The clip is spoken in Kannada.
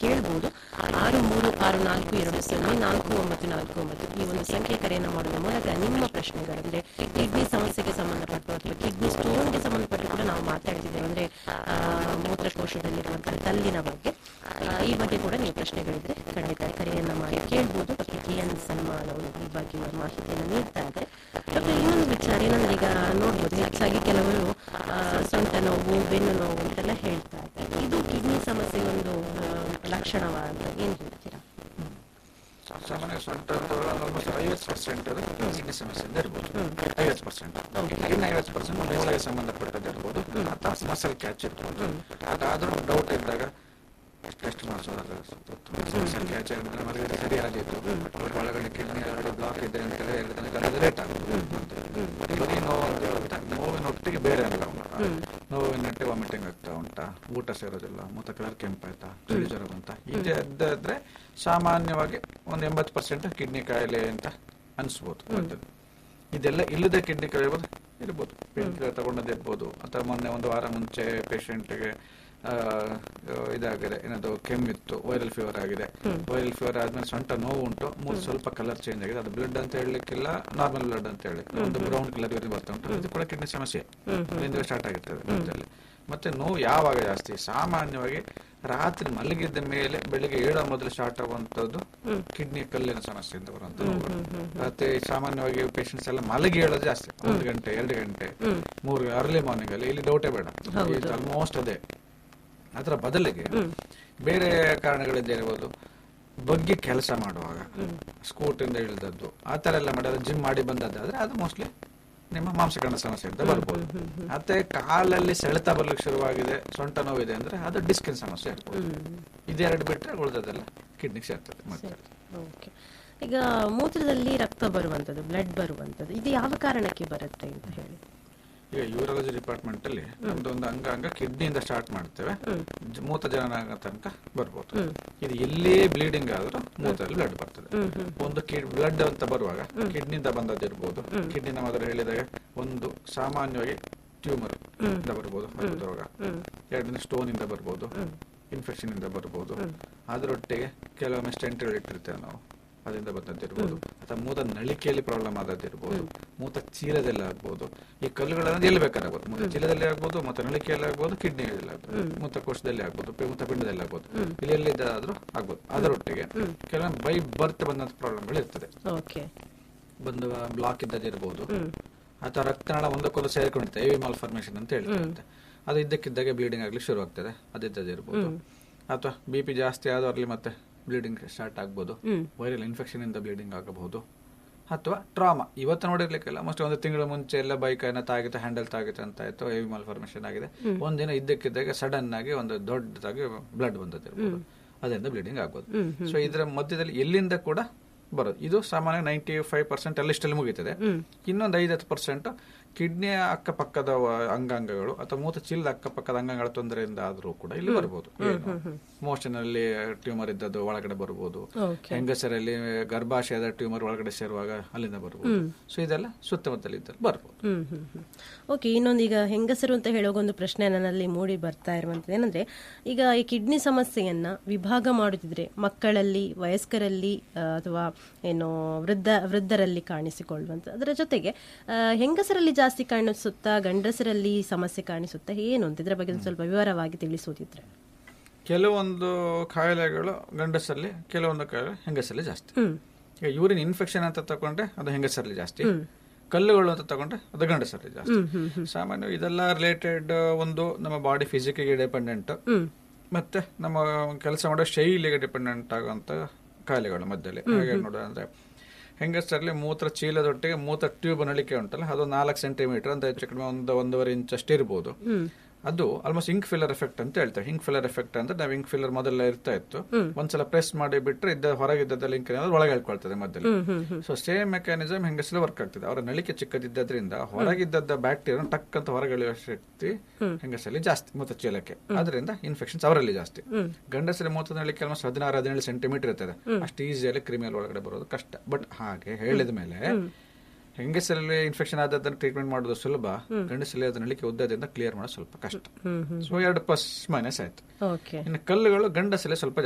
ಕೇಳಬಹುದು ಆರು ಮೂರು ಆರು ನಾಲ್ಕು ಎರಡು ಸೊನ್ನೆ ನಾಲ್ಕು ಒಂಬತ್ತು ನಾಲ್ಕು ಒಂಬತ್ತು ಈ ಒಂದು ಸಂಖ್ಯೆ ಕರೆಯನ್ನು ಮಾಡುವ ಮೂಲಕ ನಿಮ್ಮ ಪ್ರಶ್ನೆಗಳಂದ್ರೆ ಕಿಡ್ನಿ ಸಮಸ್ಯೆಗೆ ಸಂಬಂಧಪಟ್ಟು ಅಥವಾ ಕಿಡ್ನಿ ಸ್ಟೋನ್ಗೆ ಸಂಬಂಧಪಟ್ಟು ಕೂಡ ನಾವು ಮಾತಾಡ್ತಿದ್ದೇವೆ ಅಂದ್ರೆ ಆ, ಮೂತ್ರಕೋಶದಲ್ಲಿರುವಂತಹ ಕಲ್ಲಿನ ಬಗ್ಗೆ ಆ, ಈ ಬಗ್ಗೆ ಕೂಡ ನೀವು ಪ್ರಶ್ನೆಗಳಿದ್ರೆ ಖಂಡಿತ ಕರೆಯನ್ನ ಮಾಡಿ ಕೇಳ್ಬೋದು ಡಾಕ್ಟರ್ ಕೆ ಎನ್ ಸಲ್ಮಾನ್ ಅವರು ಈ ಬಗ್ಗೆ ಮಾಹಿತಿಯನ್ನು ನೀಡ್ತಾ ಇದ್ದಾರೆ ಡಾಕ್ಟರ್ ಇನ್ನೊಂದು ವಿಚಾರ ಏನಂದ್ರೆ ಈಗ ನೋಡ್ಬೋದು ಹೆಚ್ಚಾಗಿ ಕೆಲವರು ಆ, ಸೊಂಟ ನೋವು ಬೆನ್ನು ನೋವು ಅಂತೆಲ್ಲ ಹೇಳ್ತಾ ಇದ್ದಾರೆ ಇದು ಕಿಡ್ನಿ ಸಮಸ್ಯೆ ಒಂದು ಆ, ಲಕ್ಷಣವಾ ಅಂತ ಏನ್ ಹೇಳ್ತೀರಾ ಸಾಮಾನ್ಯ ಸೊಂಟ ಆಲ್ಮೋಸ್ಟ್ ಐವತ್ತು ಪರ್ಸೆಂಟ್ ಕಿಡ್ನಿ ಸಮಸ್ಯೆಯಿಂದ ಇರ್ಬೋದು ಐವತ್ತು ಪರ್ಸೆಂಟ್ ಇನ್ನು ಐವತ್ತು ಪರ್ಸೆಂಟ್ ಮೂಳೆಗೆ ಸಂಬಂಧಪಟ್ಟದ್ದು ಇರ್ಬೋದು ಅಥವಾ ಮಸಲ್ ಕ್ಯಾಚ್ ಇರ್ಬೋದು ಅದಾದ್ರೂ ಡೌಟ್ ಇದ್ದಾಗ ಟೆಸ್ಟ್ ಮಾಡಿಸೋದಾಗ ಮಸಲ್ ಕ್ಯಾಚ್ ಆಗಿದ್ರೆ ಹೊರಗಡೆ ಸರಿಯಾಗಿತ್ತು ಅವ್ರ ಒಳಗಡೆ ಕಿಡ್ನಿ ಒಳಗಡೆ ಬ್ಲಾಕ್ ಇದೆ ಅಂತ ಹೇಳಿ ಹೇಳಿದ್ರೆ ಅದು ಲೇಟ್ ಆಗುತ್ತೆ ಬರೀ ನೋವು ಅಂತ ಹೇಳ್ಬಿಟ್ಟು ನೋವಿನ ಒಟ್ಟಿಗೆ ಬೇರೆ ಅಂತ ನೋವಿನಟ್ಟೆ ವಾಮಿಟಿಂಗ್ ಆಗ್ತಾ ಉಂಟಾ ಊಟ ಸೇರೋದಿಲ್ಲ ಮೂತ ಕಲರ್ ಕೆಂಪಾಯ್ತಾ ಚಳಿ ಜ್ವರ ಬಂತ ಇದಾದ್ರೆ ಸಾಮಾನ್ಯವಾಗಿ ಒಂದು ಎಂಬತ್ತು ಪರ್ಸೆಂಟ್ ಕಿಡ್ನಿ ಕಾಯಿಲೆ ಅಂತ ಅನಿಸ್ಬೋದು ಮತ್ತದು. ಇದೆಲ್ಲ ಇಲ್ಲದೆ ಕಿಡ್ನಿ ಕಾಯಿಲೆ ಇರ್ಬೋದು ಇರ್ಬೋದು ಪೇನ್ ತಗೊಂಡದ್ದು ಇರ್ಬೋದು ಅಥವಾ ಮೊನ್ನೆ ಒಂದು ವಾರ ಮುಂಚೆ ಪೇಷಂಟ್ಗೆ ಇದಾಗಿದೆ ಏನದು ಕೆಮ್ಮಿತ್ತು ವೈರಲ್ ಫೀವರ್ ಆಗಿದೆ ವೈರಲ್ ಫೀವರ್ ಆದ್ಮೇಲೆ ಸೊಂಟ ನೋವು ಉಂಟು ಮೂರು ಸ್ವಲ್ಪ ಕಲರ್ ಚೇಂಜ್ ಆಗಿದೆ ಅದು ಬ್ಲಡ್ ಅಂತ ಹೇಳಲಿಕ್ಕಿಲ್ಲ ನಾರ್ಮಲ್ ಬ್ಲಡ್ ಅಂತ ಹೇಳಿ ಒಂದು ಬ್ರೌನ್ ಕಲರ್ ಇವರು ಬರ್ತಾ ಉಂಟು ಇದು ಕೂಡ ಕಿಡ್ನಿ ಸಮಸ್ಯೆ ಅಲ್ಲಿಂದ ಸ್ಟಾರ್ಟ್ ಆಗಿರ್ತದೆ ಮಧ್ಯದಲ್ಲಿ ಮತ್ತೆ ನೋವು ಯಾವಾಗ ಜಾಸ್ತಿ ಸಾಮಾನ್ಯವಾಗಿ ರಾತ್ರಿ ಮಲಗಿದ್ದ ಮೇಲೆ ಬೆಳಿಗ್ಗೆ ಏಳೋ ಮೊದಲು ಸ್ಟಾರ್ಟ್ ಆಗುವಂತದ್ದು ಕಿಡ್ನಿ ಕಲ್ಲಿನ ಸಮಸ್ಯೆಯಿಂದ ಬರುವಂತ ನೋವುಗಳು ಮತ್ತೆ ಸಾಮಾನ್ಯವಾಗಿ ಪೇಷಂಟ್ಸ್ ಎಲ್ಲ ಮಲಗಿ ಹೇಳೋದು ಜಾಸ್ತಿ ಒಂದು ಗಂಟೆ ಎರಡು ಗಂಟೆ ಮೂರು ಅರ್ಲಿ ಮಾರ್ನಿಂಗ್ ಅಲ್ಲಿ ಇಲ್ಲಿ ಡೌಟೇ ಬೇಡ ಆಲ್ಮೋಸ್ಟ್ ಅದೇ ಅದರ ಬದಲಿಗೆ ಬೇರೆ ಕಾರಣಗಳಿಂದ ಇರ್ಬೋದು ಬಗ್ಗೆ ಕೆಲಸ ಮಾಡುವಾಗ ಸ್ಕೂಟಿಂದ ಇಳಿದದ್ದು ಆ ತರ ಎಲ್ಲ ಮಾಡಿದ್ರೆ ಜಿಮ್ ಮಾಡಿ ಬಂದದ್ದಾದ್ರೆ ಅದು ಮೋಸ್ಟ್ಲಿ ನಿಮ್ಮ ಮಾಂಸಖಂಡ ಸಮಸ್ಯೆ ಅಂತ ಬರ್ಬೋದು ಮತ್ತೆ ಕಾಲಲ್ಲಿ ಸೆಳೆತ ಬರ್ಲಿಕ್ಕೆ ಶುರುವಾಗಿದೆ ಸೊಂಟ ನೋವಿದೆ ಅಂದ್ರೆ ಅದು ಡಿಸ್ಕಿನ್ ಸಮಸ್ಯೆ ಇರ್ಬೋದು ಇದೆರಡು ಬಿಟ್ರೆ ಉಳಿದದೆಲ್ಲ ಕಿಡ್ನಿಗೆ ಸೇರ್ತದೆ ಮತ್ತೆ ಓಕೆ ಈಗ ಮೂತ್ರದಲ್ಲಿ ರಕ್ತ ಬರುವಂತದ್ದು ಬ್ಲಡ್ ಬರುವಂತದ್ದು ಇದು ಯಾವ ಕಾರಣಕ್ಕೆ ಬರುತ್ತೆ ಅಂತ ಹೇಳಿ ಈಗ ಯೂರಾಲಜಿ ಡಿಪಾರ್ಟ್ಮೆಂಟ್ ಅಲ್ಲಿ ನಮ್ದು ಒಂದು ಅಂಗಾಂಗ ಕಿಡ್ನಿಯಿಂದ ಸ್ಟಾರ್ಟ್ ಮಾಡ್ತೇವೆ ಜ- ಮೂತ್ರ ಜನನಾಂಗ ತನಕ ಬರ್ಬೋದು ಇದು ಎಲ್ಲೇ ಬ್ಲೀಡಿಂಗ್ ಆದ್ರೂ ಮೂತ್ರದಲ್ಲಿ ಬ್ಲಡ್ ಬರ್ತದೆ ಒಂದು ಬ್ಲಡ್ ಅಂತ ಬರುವಾಗ ಕಿಡ್ನಿಯಿಂದ ಬಂದದ್ದಿರ್ಬೋದು ಕಿಡ್ನಿ ನಾವು ಮೊದಲು ಹೇಳಿದಾಗ ಒಂದು ಸಾಮಾನ್ಯವಾಗಿ ಟ್ಯೂಮರ್ ಇಂದ ಬರ್ಬೋದು ಮಲಬದ್ಧ ರೋಗ ಎರಡನೇ ಸ್ಟೋನ್ ಇಂದ ಬರ್ಬೋದು ಇನ್ಫೆಕ್ಷನ್ ಇಂದ ಬರ್ಬೋದು ಅದರೊಟ್ಟಿಗೆ ಕೆಲವೊಮ್ಮೆ ಸ್ಟೆಂಟ್ ಇಟ್ಟಿರ್ತೇವೆ ನಾವು ಅದರಿಂದ ಬಂದದ್ದಿರ್ಬೋದು ಅಥವಾ ಮೂತ ನಳಿಕೆಯಲ್ಲಿ ಪ್ರಾಬ್ಲಮ್ ಆದದ್ದಿರ್ಬೋದು ಮೂತ ಚೀಲದಲ್ಲಿ ಆಗ್ಬೋದು ಈ ಕಲ್ಲುಗಳನ್ನು ಎಲ್ಲಿ ಬೇಕಾದ್ರೆ ಆಗ್ಬೋದು ಮೂತ ಚೀಲದಲ್ಲಿ ಆಗ್ಬೋದು ಮೂತ ನಳಿಕೆಯಲ್ಲಿ ಆಗ್ಬೋದು ಕಿಡ್ನಿಯಲ್ಲಿ ಆಗ್ಬೋದು ಮೂತ ಕೋಶದಲ್ಲಿ ಆಗ್ಬೋದು ಪಿ- ಮೂತ ಪಿಂಡದಲ್ಲಿ ಆಗ್ಬೋದು ಇಲ್ಲಿ ಎಲ್ಲಿದ್ದಾದ್ರೂ ಆಗ್ಬೋದು ಅದರೊಟ್ಟಿಗೆ ಕೆಲವೊಮ್ಮೆ ಬೈ ಬರ್ತ್ ಬಂದಂತ ಪ್ರಾಬ್ಲಮ್ಗಳು ಇರ್ತದೆ ಓಕೆ ಬಂದು ಬ್ಲಾಕ್ ಇದ್ದದಿರ್ಬೋದು ಅಥವಾ ರಕ್ತನಾಳ ಒಂದಕ್ಕೊಂದು ಸೇರ್ಕೊಂಡಿರುತ್ತೆ ಎವಿ ಮಾಲ್ ಫಾರ್ಮೇಶನ್ ಅಂತ ಹೇಳ್ತಾರೆ ಅದು ಇದ್ದಕ್ಕಿದ್ದಾಗೆ ಬ್ಲೀಡಿಂಗ್ ಆಗ್ಲಿಕ್ಕೆ ಶುರು ಆಗ್ತದೆ ಅದಿದ್ದದಿರ್ಬೋದು ಅಥವಾ ಬಿ ಪಿ ಜಾಸ್ತಿ ಆದವರಲ್ಲಿ ಮತ್ತೆ ಬ್ಲೀಡಿಂಗ್ ಸ್ಟಾರ್ಟ್ ಆಗ್ಬೋದು ವೈರಲ್ ಇನ್ಫೆಕ್ಷನ್ ಇಂದ ಬ್ಲೀಡಿಂಗ್ ಆಗಬಹುದು ಅಥವಾ ಟ್ರಾಮಾ ಇವತ್ತು ನೋಡಿರ್ಲಿಕ್ಕೆಲ್ಲ ಮೋಸ್ಟ್ ಒಂದು ತಿಂಗಳ ಮುಂಚೆ ಎಲ್ಲ ಬೈಕ್ ಅನ್ನ ತಾಗಿತ್ತು ಹ್ಯಾಂಡಲ್ ತಾಗಿತ್ತು ಅಂತ ಆಯ್ತು ಎವಿ ಮಾಲ್ ಫಾರ್ಮೇಶನ್ ಆಗಿದೆ ಒಂದಿನ ಇದ್ದಕ್ಕಿದ್ದಾಗೆ ಸಡನ್ ಆಗಿ ಒಂದು ದೊಡ್ಡದಾಗಿ ಬ್ಲಡ್ ಬಂದದಿರ್ಬೋದು ಅದರಿಂದ ಬ್ಲೀಡಿಂಗ್ ಆಗ್ಬೋದು ಸೊ ಇದರ ಮಧ್ಯದಲ್ಲಿ ಎಲ್ಲಿಂದ ಕೂಡ ಬರೋದು ಇದು ಸಾಮಾನ್ಯ ನೈಂಟಿ ಫೈವ್ ಪರ್ಸೆಂಟ್ ಅಲ್ಲಿಷ್ಟಲ್ಲಿ ಮುಗೀತದೆ ಇನ್ನೊಂದು ಐದತ್ತು ಪರ್ಸೆಂಟ್ ಕಿಡ್ನಿಯ ಅಕ್ಕಪಕ್ಕದ ವ- ಅಂಗಾಂಗಗಳು ಅಥವಾ ಮೂತ ಚೀಲದ ಅಕ್ಕಪಕ್ಕದ ಅಂಗಾಂಗಗಳ ತೊಂದರೆಯಿಂದ ಆದ್ರೂ ಕೂಡ ಇಲ್ಲಿ ಬರ್ಬೋದು ಮೋಷನ್ ಅಲ್ಲಿ ಟ್ಯೂಮರ್ ಇದ್ದದ್ದು ಒಳಗಡೆ ಬರ್ಬೋದು ಓಕೆ ಹೆಂಗಸರಲ್ಲಿ ಗರ್ಭಾಶಯದ ಟ್ಯೂಮರ್ ಒಳಗಡೆ ಸೇರುವಾಗ ಅಲ್ಲಿಂದ ಬರ್ಬೋದು ಸೊ ಇದೆಲ್ಲ ಸುತ್ತಮುತ್ತಲ ಇದ್ದಲ್ಲಿ ಬರ್ಬೋದು ಹ್ಮ್ ಹ್ಮ್ ಹ್ಮ್ ಓಕೆ ಇನ್ನೊಂದು ಈಗ ಹೆಂಗಸರು ಅಂತ ಹೇಳುವಾಗ ಒಂದು ಪ್ರಶ್ನೆ ನನ್ನಲ್ಲಿ ಮೂಡಿ ಬರ್ತಾ ಇರುವಂತದ್ದು ಏನಂದ್ರೆ ಈಗ ಈ ಕಿಡ್ನಿ ಸಮಸ್ಯೆಯನ್ನ ವಿಭಾಗ ಮಾಡುತ್ತಿದ್ರೆ ಮಕ್ಕಳಲ್ಲಿ ವಯಸ್ಕರಲ್ಲಿ ಆ, ಅಥವಾ ಏನು ವೃದ್ಧ ವೃದ್ಧರಲ್ಲಿ ಕಾಣಿಸಿಕೊಳ್ಳುವಂತ ಅದರ ಜೊತೆಗೆ ಆ, ಹೆಂಗಸರಲ್ಲಿ ಜಾಸ್ತಿ ಕಾಣಿಸುತ್ತಾ ಗಂಡಸರಲ್ಲಿ ಸಮಸ್ಯೆ ಕಾಣಿಸುತ್ತಾ ಏನು ಅಂತ ಇದರ ಬಗ್ಗೆ ಒಂದು ಸ್ವಲ್ಪ ವಿವರವಾಗಿ ತಿಳಿಸೋದಿದ್ರೆ ಕೆಲವೊಂದು ಕಾಯಿಲೆಗಳು ಗಂಡಸರಲ್ಲಿ ಕೆಲವೊಂದು ಕಾಯಿಲೆ ಹೆಂಗಸರಲ್ಲಿ ಜಾಸ್ತಿ ಈಗ ಯೂರಿನ್ ಇನ್ಫೆಕ್ಷನ್ ಅಂತ ತಗೊಂಡ್ರೆ ಅದು ಹೆಂಗಸರಲ್ಲಿ ಜಾಸ್ತಿ ಕಲ್ಲುಗಳು ಅಂತ ತಗೊಂಡ್ರೆ ಅದು ಗಂಡಸರಲ್ಲಿ ಜಾಸ್ತಿ ಸಾಮಾನ್ಯ ಇದೆಲ್ಲ ರಿಲೇಟೆಡ್ ಒಂದು ನಮ್ಮ ಬಾಡಿ ಫಿಸಿಕ್ಗೆ ಡಿಪೆಂಡೆಂಟ್ ಮತ್ತೆ ನಮ್ಮ ಕೆಲಸ ಮಾಡೋ ಶೈಲಿಗೆ ಡಿಪೆಂಡೆಂಟ್ ಆಗುವಂತ ಕಾಯಿಲೆಗಳು ಮಧ್ಯದಲ್ಲಿ ಹಾಗೆ ನೋಡೋದಂದ್ರೆ ಹೆಂಗಸರಲ್ಲಿ ಮೂತ್ರ ಚೀಲದೊಟ್ಟಿಗೆ ಮೂತ್ರ ಟ್ಯೂಬ್ ನಳಿಕೆ ಉಂಟಲ್ಲ ಅದು ನಾಲ್ಕು ಸೆಂಟಿಮೀಟರ್ ಅಂತ ಹೆಚ್ಚು ಕಡಿಮೆ ಒಂದು ಒಂದೂವರೆ ಇಂಚ್ ಅಷ್ಟು ಇರ್ಬೋದು ಅದು ಆಲ್ಮೋಸ್ಟ್ ಇಂಕ್ ಫಿಲ್ಲರ್ ಎಫೆಕ್ಟ್ ಅಂತ ಹೇಳ್ತಾರೆ ಇಂಕ್ ಫಿಲ್ಲರ್ ಎಫೆಕ್ಟ್ ಅಂತ ನಾವು ಇಂಕ್ ಫಿಲ್ಲರ್ ಮೊದಲ ಇರ್ತಾ ಇತ್ತು ಒಂದ್ಸಲ ಪ್ರೆಸ್ ಮಾಡಿ ಬಿಟ್ರೆ ಇದ್ದ ಹೊರಗಿದ್ದ ಲಿಂಕ್ ಒಳಗೆ ಹೇಳ್ಕೊಳ್ತದೆ ಮಧ್ಯದಲ್ಲಿ ಸೊ ಸೇಮ್ ಮೆಕ್ಯಾನಿಸಮ್ ಹೆಂಗಸಲ್ಲಿ ವರ್ಕ್ ಆಗ್ತದೆ ಅವರ ನಳಿಕೆ ಚಿಕ್ಕದಿದ್ದರಿಂದ ಹೊರಗಿದ್ದದ ಬ್ಯಾಕ್ಟೀರಿಯಾ ಟಕ್ ಅಂತ ಹೊರಗೆಳೆಯುವ ಶಕ್ತಿ ಹೆಂಗಸಲ್ಲಿ ಜಾಸ್ತಿ ಮೂತ್ರ ಚೀಲಕ್ಕೆ ಅದರಿಂದ ಇನ್ಫೆಕ್ಷನ್ಸ್ ಅವರಲ್ಲಿ ಜಾಸ್ತಿ ಗಂಡಸರಲ್ಲಿ ಮೂತ್ರ ನಳಿಕೆ ಆಲ್ಮೋಸ್ಟ್ ಹದಿನಾರು ಹದಿನೇಳು ಸೆಂಟಿಮೀಟರ್ ಇರ್ತದೆ ಅಷ್ಟು ಈಸಿಯಲ್ಲಿ ಕ್ರಿಮಿಯಲ್ ಒಳಗಡೆ ಬರೋದು ಕಷ್ಟ ಬಟ್ ಹಾಗೆ ಹೇಳಿದ ಮೇಲೆ ಹೆಂಗಸರಲ್ಲಿ ಇನ್ಫೆಕ್ಷನ್ ಆದದನ್ನು ಟ್ರೀಟ್ಮೆಂಟ್ ಮಾಡೋದು ಸುಲಭ ಗಂಡಸರಲ್ಲಿ ಅದನ್ನ ನಳಿಕೆ ಉದ್ದದಿಂದ ಕ್ಲಿಯರ್ ಮಾಡೋದು ಸ್ವಲ್ಪ ಕಷ್ಟ ಸೊ ಎರಡು ಪ್ಲಸ್ ಮೈನಸ್ ಆಯ್ತು ಓಕೆ ಇನ್ನು ಕಲ್ಲುಗಳು ಗಂಡಸಲ್ಲಿ ಸ್ವಲ್ಪ